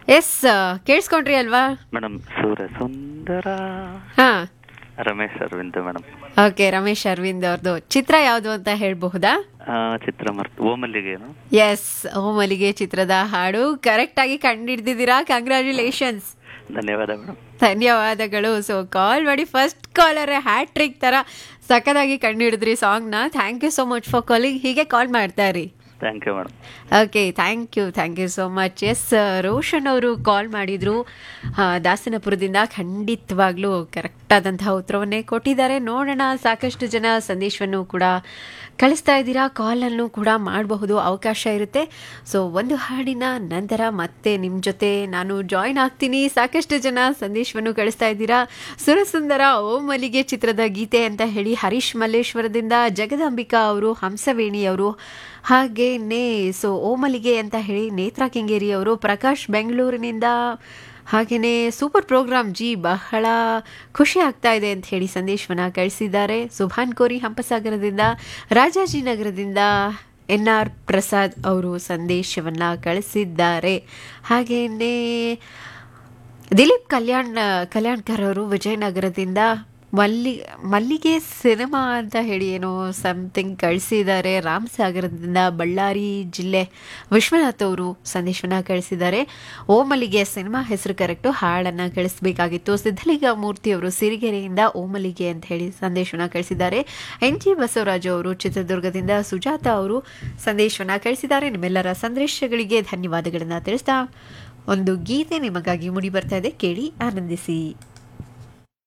S ಕೇಳಿಸ್ಕೊಂಡ್ರಿ ಅಲ್ವಾ madam ಸೂರ ಸುಂದರ ಹಾ ರಮೇಶ್ ಅರವಿಂದ್ ಮೇಡಮ್ ಓಕೆ ರಮೇಶ್ ಅರವಿಂದ್ ಅವ್ರದ್ದು ಚಿತ್ರ ಯಾವುದು ಅಂತ ಹೇಳ್ಬಹುದಾ ಚಿತ್ರ ಮರ್ತು ಓಮಲ್ಲಿಗೇನು ಎಸ್ ಓ ಮಲ್ಲಿಗೆ ಚಿತ್ರದ ಹಾಡು ಕರೆಕ್ಟ್ ಆಗಿ ಕಂಡಿಡ್ದಿದ್ದೀರಾ ಕಂಗ್ರ್ಯಾಚುಲೇಷನ್ಸ್ ಧನ್ಯವಾದ ಮೇಡಮ್ ಧನ್ಯವಾದಗಳು ಸೊ ಕಾಲ್ ಮಾಡಿ ಫಸ್ಟ್ ಕಾಲರ್ ಹ್ಯಾಟ್ರಿಕ್ ತರ ಸಖತ್ತಾಗಿ ಕಂಡುಹಿಡಿದ್ರಿ ಸಾಂಗ್ನ thank you so much for calling ಹೀಗೆ ಕಾಲ್ ಮಾಡ್ತಾ ಇರಿ thank you madam okay thank you thank you so much yes Roshan ಅವರು ಕಾಲ್ ಮಾಡಿದ್ರು ಆ, ದಾಸನಪುರದಿಂದ ಖಂಡಿತವಾಗ್ಲೂ ಕರೆಕ್ಟ್ ಆದಂತಹ ಉತ್ತರವನ್ನೇ ಕೊಟ್ಟಿದ್ದಾರೆ ನೋಡೋಣ ಸಾಕಷ್ಟು ಜನ ಸಂದೇಶವನ್ನು ಕೂಡ ಕಳಿಸ್ತಾ ಇದ್ದೀರಾ ಕಾಲನ್ನು ಕೂಡ ಮಾಡಬಹುದು ಅವಕಾಶ ಇರುತ್ತೆ ಸೊ ಒಂದು ಹಾಡಿನ ನಂತರ ಮತ್ತೆ ನಿಮ್ಮ ಜೊತೆ ನಾನು ಜಾಯ್ನ್ ಆಗ್ತೀನಿ ಸಾಕಷ್ಟು ಜನ ಸಂದೇಶವನ್ನು ಕಳಿಸ್ತಾ ಇದ್ದೀರಾ ಸುರಸುಂದರ ಓ ಮಲ್ಲಿಗೆ ಚಿತ್ರದ ಗೀತೆ ಅಂತ ಹೇಳಿ ಹರೀಶ್ ಮಲ್ಲೇಶ್ವರದಿಂದ ಜಗದಾಂಬಿಕಾ ಅವರು ಹಂಸವೇಣಿ ಅವರು ಹಾಗೇನೆ ಸೊ ಓಮಲಿಗೆ ಅಂತ ಹೇಳಿ ನೇತ್ರಾ ಕೆಂಗೇರಿ ಅವರು ಪ್ರಕಾಶ್ ಬೆಂಗಳೂರಿನಿಂದ ಹಾಗೆಯೇ ಸೂಪರ್ ಪ್ರೋಗ್ರಾಮ್ ಜಿ ಬಹಳ ಖುಷಿ ಆಗ್ತಾ ಇದೆ ಅಂತ ಹೇಳಿ ಸಂದೇಶವನ್ನು ಕಳಿಸಿದ್ದಾರೆ ಸುಭಾನ್ ಕೋರಿ ಹಂಪಸಾಗರದಿಂದ ರಾಜಾಜಿನಗರದಿಂದ ಎನ್ ಆರ್ ಪ್ರಸಾದ್ ಅವರು ಸಂದೇಶವನ್ನು ಕಳಿಸಿದ್ದಾರೆ ಹಾಗೆಯೇ ದಿಲೀಪ್ ಕಲ್ಯಾಣ್ ಕಲ್ಯಾಣ್ಕರ್ ಅವರು ವಿಜಯನಗರದಿಂದ ಮಲ್ಲಿ ಮಲ್ಲಿಗೆ ಸಿನಿಮಾ ಅಂತ ಹೇಳಿ ಏನೋ ಸಮಥಿಂಗ್ ಕಳಿಸಿದ್ದಾರೆ ರಾಮಸಾಗರದಿಂದ ಬಳ್ಳಾರಿ ಜಿಲ್ಲೆ ವಿಶ್ವನಾಥ್ ಅವರು ಸಂದೇಶವನ್ನು ಕಳಿಸಿದ್ದಾರೆ ಓ ಮಲ್ಲಿಗೆ ಸಿನಿಮಾ ಹೆಸರು ಕರೆಕ್ಟು ಹಾಡನ್ನು ಕಳಿಸಬೇಕಾಗಿತ್ತು ಸಿದ್ಧಲಿಂಗ ಮೂರ್ತಿ ಅವರು ಸಿರಿಗೆರೆಯಿಂದ ಓ ಮಲ್ಲಿಗೆ ಅಂತ ಹೇಳಿ ಸಂದೇಶವನ್ನು ಕಳಿಸಿದ್ದಾರೆ ಎನ್ ಜಿ ಬಸವರಾಜು ಅವರು ಚಿತ್ರದುರ್ಗದಿಂದ ಸುಜಾತ ಅವರು ಸಂದೇಶವನ್ನು ಕಳಿಸಿದ್ದಾರೆ ನಿಮ್ಮೆಲ್ಲರ ಸಂದೇಶಗಳಿಗೆ ಧನ್ಯವಾದಗಳನ್ನು ತಿಳಿಸ್ತಾ ಒಂದು ಗೀತೆ ನಿಮಗಾಗಿ ಮುಡಿ ಬರ್ತಾ ಇದೆ ಕೇಳಿ ಆನಂದಿಸಿ